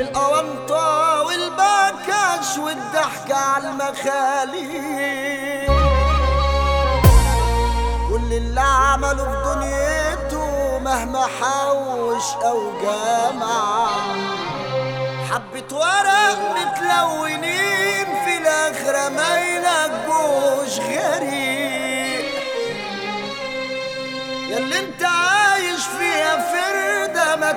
الأونطة والبكش والضحكة على المخاليق كل اللي عمله في دنيته مهما حوش أو جمع حبة ورق متلونين في الآخرة ما يلقوش غريق ياللي انت عايش فيها فردة ما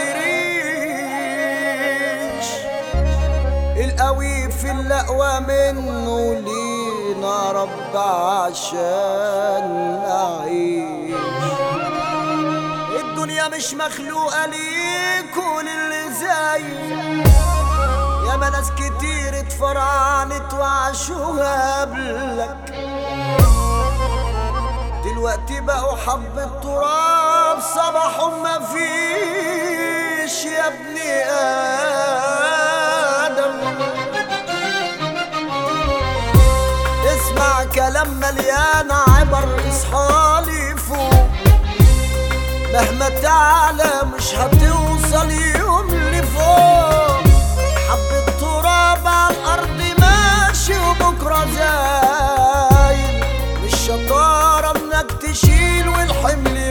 تفتريش القوي في الأقوى منه لينا رب عشان نعيش الدنيا مش مخلوقة ليك وللي زي ياما ناس كتير اتفرعنت وعاشوها قبلك دلوقتي بقوا حبة تراب صباحهم ما فيش يا ابني آدم اسمع كلام مليان عبر اصحالي فوق مهما تعلى مش هتوصل يوم لفوق حبة تراب على الأرض ماشي وبكرة زايل مش شطارة انك تشيل والحمل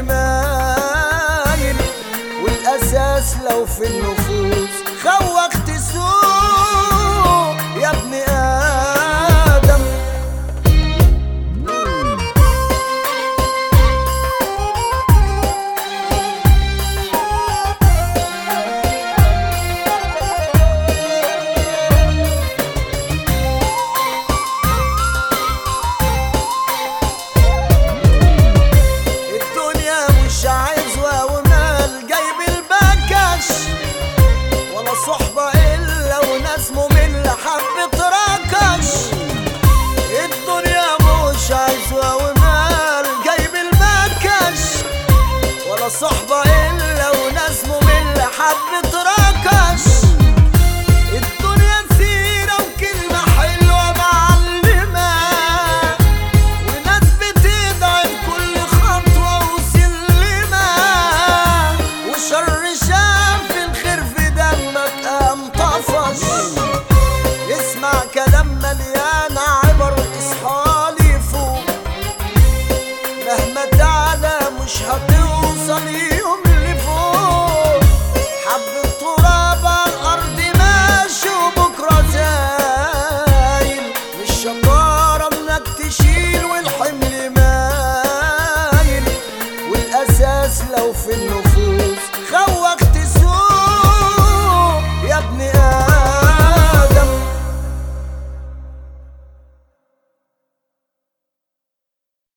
مايل والأساس لو في النفوس خوك تسوق